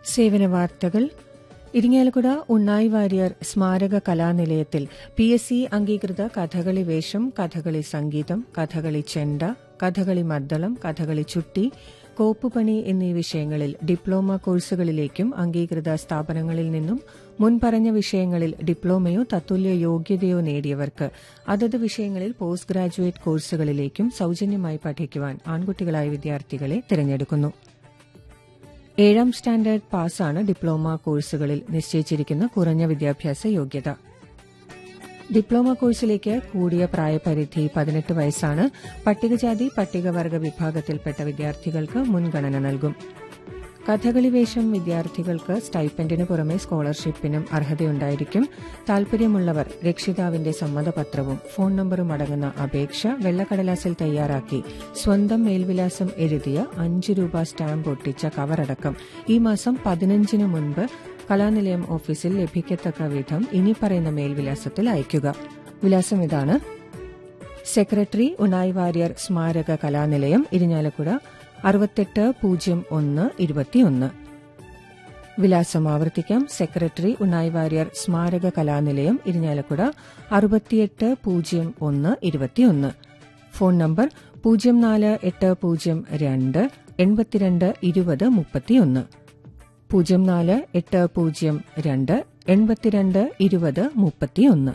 സേവന വാർത്തകൾ ഇരിങ്ങാലക്കുട ഉണ്ണായി വാര്യർ സ്മാരക കലാനിലയത്തിൽ പി എസ് സി അംഗീകൃത കഥകളി വേഷം കഥകളി സംഗീതം കഥകളി ചെണ്ട കഥകളി മദ്ദളം കഥകളി ചുട്ടി കോപ്പുപണി എന്നീ വിഷയങ്ങളിൽ ഡിപ്ലോമ കോഴ്സുകളിലേക്കും അംഗീകൃത സ്ഥാപനങ്ങളിൽ നിന്നും മുൻപറഞ്ഞ വിഷയങ്ങളിൽ ഡിപ്ലോമയോ തത്തുല്യ യോഗ്യതയോ നേടിയവർക്ക് അതത് വിഷയങ്ങളിൽ പോസ്റ്റ് ഗ്രാജുവേറ്റ് കോഴ്സുകളിലേക്കും സൌജന്യമായി പഠിക്കുവാൻ ആൺകുട്ടികളായ വിദ്യാർത്ഥികളെ തിരഞ്ഞെടുക്കുന്നു ഏഴാം സ്റ്റാൻഡേർഡ് പാസ്സാണ് ഡിപ്ലോമ കോഴ്സുകളിൽ നിശ്ചയിച്ചിരിക്കുന്ന കുറഞ്ഞ വിദ്യാഭ്യാസ യോഗ്യത ഡിപ്ലോമ കോഴ്സിലേക്ക് കൂടിയ പ്രായപരിധി പതിനെട്ട് വയസ്സാണ് പട്ടികജാതി പട്ടികവർഗ വിഭാഗത്തിൽപ്പെട്ട വിദ്യാർത്ഥികൾക്ക് മുൻഗണന നൽകും കഥകളി വേഷം വിദ്യാർത്ഥികൾക്ക് സ്റ്റൈപ്പൻഡിനു പുറമെ സ്കോളർഷിപ്പിനും അർഹതയുണ്ടായിരിക്കും താൽപര്യമുള്ളവർ രക്ഷിതാവിന്റെ സമ്മതപത്രവും ഫോൺ നമ്പറും അടങ്ങുന്ന അപേക്ഷ വെള്ളക്കടലാസിൽ തയ്യാറാക്കി സ്വന്തം മേൽവിലാസം എഴുതിയ അഞ്ച് രൂപ സ്റ്റാമ്പ് ഒട്ടിച്ച കവറടക്കം ഈ മാസം പതിനഞ്ചിന് മുൻപ് കലാനിലയം ഓഫീസിൽ ലഭിക്കത്തക്ക വിധം ഇനി പറയുന്ന മേൽവിലാസത്തിൽ അയയ്ക്കുക വിലാസം ഇതാണ് സെക്രട്ടറി ഉണായ് വാര്യർ സ്മാരക കലാനിലയം ഇരിഞ്ഞാലക്കുട അറുപത്തെട്ട് പൂജ്യം ഒന്ന് ഇരുപത്തിയൊന്ന് വിലാസം ആവർത്തിക്കാം സെക്രട്ടറി ഉണ്ണായി വാര്യർ സ്മാരക കലാനിലയം ഇരിഞ്ഞാലക്കുട അറുപത്തിയെട്ട് പൂജ്യം ഒന്ന് ഇരുപത്തിയൊന്ന് ഫോൺ നമ്പർ പൂജ്യം നാല് എട്ട് പൂജ്യം രണ്ട് എൺപത്തിരണ്ട് ഇരുപത് മുപ്പത്തിയൊന്ന് പൂജ്യം നാല് എട്ട് പൂജ്യം രണ്ട് എൺപത്തിരണ്ട് ഇരുപത് മുപ്പത്തിയൊന്ന്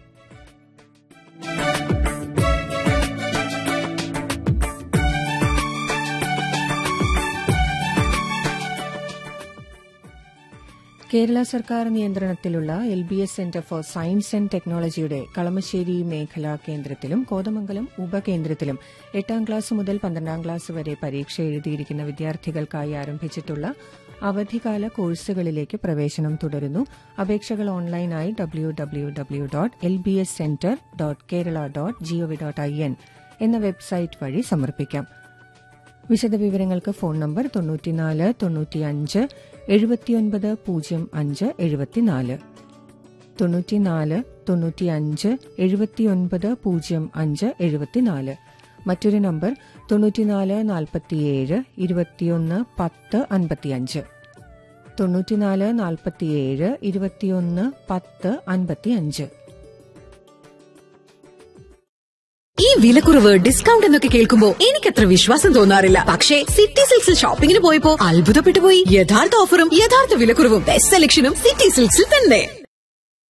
കേരള സർക്കാർ നിയന്ത്രണത്തിലുള്ള L B S centre for science and ടെക്നോളജിയുടെ കളമശ്ശേരി മേഖലാ കേന്ദ്രത്തിലും കോതമംഗലം ഉപകേന്ദ്രത്തിലും എട്ടാം ക്ലാസ് മുതൽ പന്ത്രണ്ടാം ക്ലാസ് വരെ പരീക്ഷ എഴുതിയിരിക്കുന്ന വിദ്യാർത്ഥികൾക്കായി ആരംഭിച്ചിട്ടുള്ള അവധിക്കാല കോഴ്സുകളിലേക്ക് പ്രവേശനം തുടരുന്നു അപേക്ഷകൾ ഓൺലൈനായി W W W dot L B S centre dot Kerala dot G O V dot I N എന്ന വെബ്സൈറ്റ് വഴി സമർപ്പിക്കാം വിശദവിവരങ്ങൾക്ക് ഫോൺ നമ്പർ തൊണ്ണൂറ്റിനാല് തൊണ്ണൂറ്റിയഞ്ച് എഴുപത്തിയൊൻപത് പൂജ്യം അഞ്ച് എഴുപത്തിനാല് തൊണ്ണൂറ്റിനാല് തൊണ്ണൂറ്റിയഞ്ച് എഴുപത്തിയൊൻപത് പൂജ്യം അഞ്ച് എഴുപത്തിനാല് മറ്റൊരു നമ്പർ തൊണ്ണൂറ്റിനാല് നാൽപ്പത്തിയേഴ് ഇരുപത്തിയൊന്ന് പത്ത് അൻപത്തിയഞ്ച് തൊണ്ണൂറ്റിനാല് നാൽപ്പത്തിയേഴ് ഇരുപത്തിയൊന്ന് പത്ത് അൻപത്തിയഞ്ച് ഈ വിലക്കുറവ് ഡിസ്കൗണ്ട് എന്നൊക്കെ കേൾക്കുമ്പോ എനിക്കത്ര വിശ്വാസം തോന്നാറില്ല പക്ഷേ സിറ്റി സിൽക്സിൽ ഷോപ്പിംഗിന് പോയപ്പോ അത്ഭുതപ്പെട്ടു പോയി യഥാർത്ഥ ഓഫറും യഥാർത്ഥ വിലക്കുറവും ബെസ്റ്റ് സെലക്ഷനും സിറ്റി സിൽക്സിൽ തന്നെ